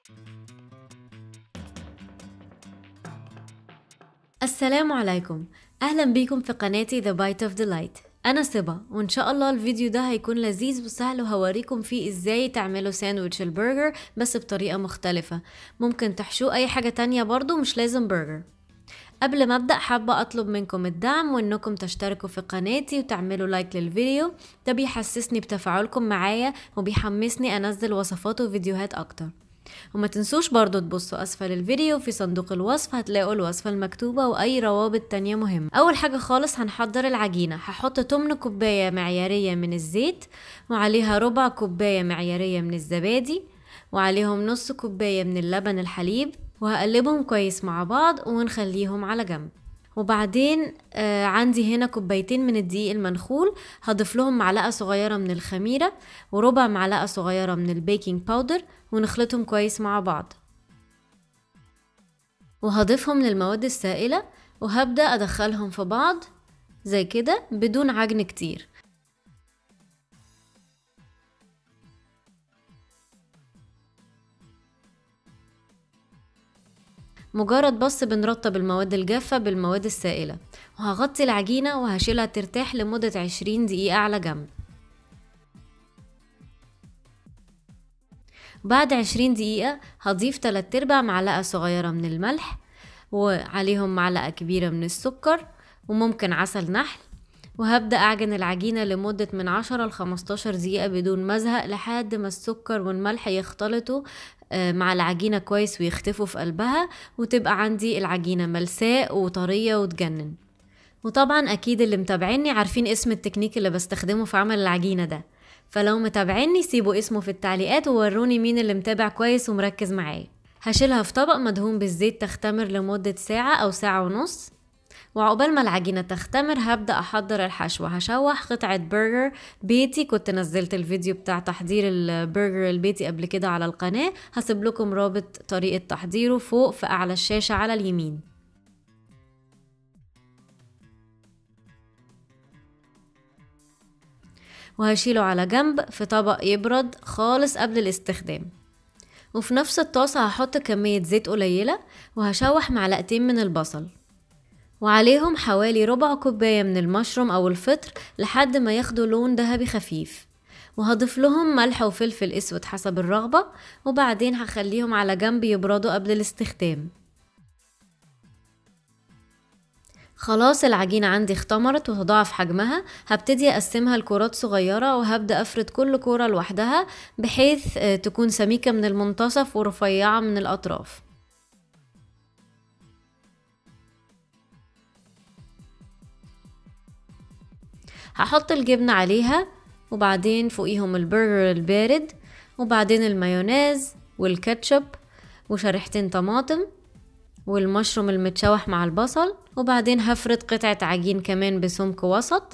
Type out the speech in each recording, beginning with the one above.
السلام عليكم أهلا بيكم في قناتي The Bite of Delight أنا سبا وإن شاء الله الفيديو ده هيكون لذيذ وسهل وهوريكم فيه إزاي تعملوا ساندويتش البرجر بس بطريقة مختلفة ممكن تحشوه أي حاجة تانية برضو مش لازم برجر قبل ما ابدا حابه اطلب منكم الدعم وانكم تشتركوا في قناتي وتعملوا لايك للفيديو ده بيحسسني بتفاعلكم معايا وبيحمسني انزل وصفات وفيديوهات اكتر وما تنسوش برضو تبصوا اسفل الفيديو في صندوق الوصف هتلاقوا الوصفة المكتوبة واي روابط تانية مهمة اول حاجة خالص هنحضر العجينة هحط تمن كوباية معيارية من الزيت وعليها ربع كوباية معيارية من الزبادي وعليهم نص كوباية من اللبن الحليب وهقلبهم كويس مع بعض ونخليهم على جنب وبعدين آه عندي هنا كوبايتين من الدقيق المنخول هضيف لهم معلقة صغيرة من الخميرة وربع معلقة صغيرة من البيكنج باودر ونخلطهم كويس مع بعض وهضيفهم للمواد السائلة وهبدأ أدخلهم في بعض زي كده بدون عجن كتير مجرد بس بنرطب المواد الجافة بالمواد السائلة وهغطي العجينة وهشيلها ترتاح لمدة عشرين دقيقة على جنب بعد عشرين دقيقة هضيف تلات ارباع معلقة صغيرة من الملح وعليهم معلقة كبيرة من السكر وممكن عسل نحل وهبدأ أعجن العجينة لمدة من عشرة لخمستاشر دقيقة بدون مزهق لحد ما السكر والملح يختلطوا مع العجينة كويس ويختفوا في قلبها وتبقى عندي العجينة ملساء وطرية وتجنن وطبعا أكيد اللي متابعيني عارفين اسم التكنيك اللي بستخدمه في عمل العجينة ده فلو متابعيني سيبوا اسمه في التعليقات ووروني مين اللي متابع كويس ومركز معايا هشيلها في طبق مدهون بالزيت تختمر لمدة ساعة أو ساعة ونص وعقبال ما العجينة تختمر هبدأ أحضر الحشو هشوح قطعة برجر بيتي كنت نزلت الفيديو بتاع تحضير البرجر البيتي قبل كده على القناة هسيب لكم رابط طريقة تحضيره فوق في أعلى الشاشة على اليمين وهشيله على جنب في طبق يبرد خالص قبل الاستخدام وفي نفس الطاسة هحط كمية زيت قليلة وهشوح معلقتين من البصل وعليهم حوالي ربع كوباية من المشروم أو الفطر لحد ما ياخدوا لون ذهبي خفيف وهضيف لهم ملح وفلفل اسود حسب الرغبة وبعدين هخليهم على جنب يبردوا قبل الاستخدام خلاص العجينة عندي اختمرت وهضاعف حجمها هبتدي اقسمها لكرات صغيرة وهبدأ افرد كل كورة لوحدها بحيث تكون سميكة من المنتصف ورفيعة من الأطراف هحط الجبنة عليها وبعدين فوقيهم البرجر البارد وبعدين المايونيز والكاتشب وشريحتين طماطم والمشروم المتشوح مع البصل وبعدين هفرد قطعة عجين كمان بسمك وسط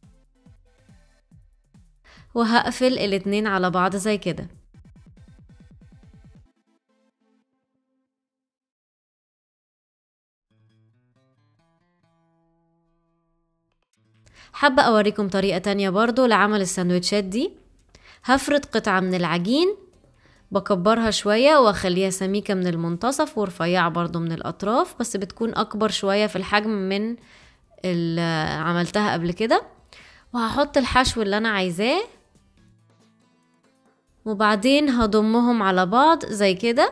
وهقفل الاتنين على بعض زي كده حابة أوريكم طريقة تانية برضو لعمل السندوتشات دي هفرد قطعة من العجين بكبرها شوية واخليها سميكة من المنتصف ورفيعة برضو من الأطراف بس بتكون أكبر شوية في الحجم من اللي عملتها قبل كده وهحط الحشو اللي أنا عايزاه وبعدين هضمهم على بعض زي كده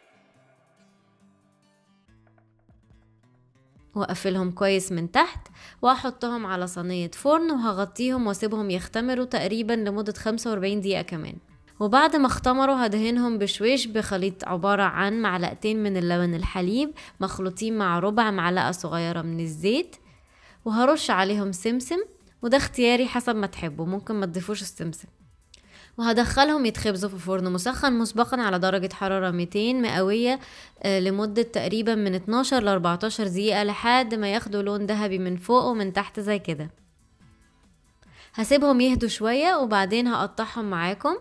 واقفلهم كويس من تحت واحطهم على صينية فرن وهغطيهم واسيبهم يختمروا تقريبا لمدة 45 دقيقة كمان وبعد ما اختمروا هدهنهم بشويش بخليط عبارة عن معلقتين من اللبن الحليب مخلوطين مع ربع معلقة صغيرة من الزيت وهرش عليهم سمسم وده اختياري حسب ما تحبوا ممكن ما تضيفوش السمسم وهدخلهم يتخبزوا في فرن مسخن مسبقا على درجة حرارة 200 مئوية لمدة تقريبا من 12 ل 14 دقيقة لحد ما ياخدوا لون ذهبي من فوق ومن تحت زي كده هسيبهم يهدوا شوية وبعدين هقطعهم معاكم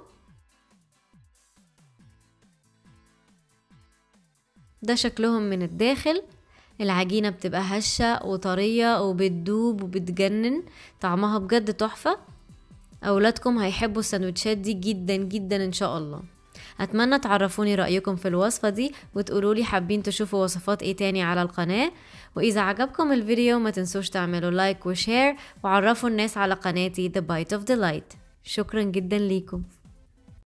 ده شكلهم من الداخل العجينة بتبقى هشة وطرية وبتدوب وبتجنن طعمها بجد تحفة أولادكم هيحبوا السندوتشات دي جدا جدا إن شاء الله اتمنى تعرفوني رأيكم في الوصفة دي وتقولولي حابين تشوفوا وصفات ايه تاني على القناة واذا عجبكم الفيديو ما تنسوش تعملوا لايك وشير وعرفوا الناس على قناتي The Bite of Delight شكرا جدا ليكم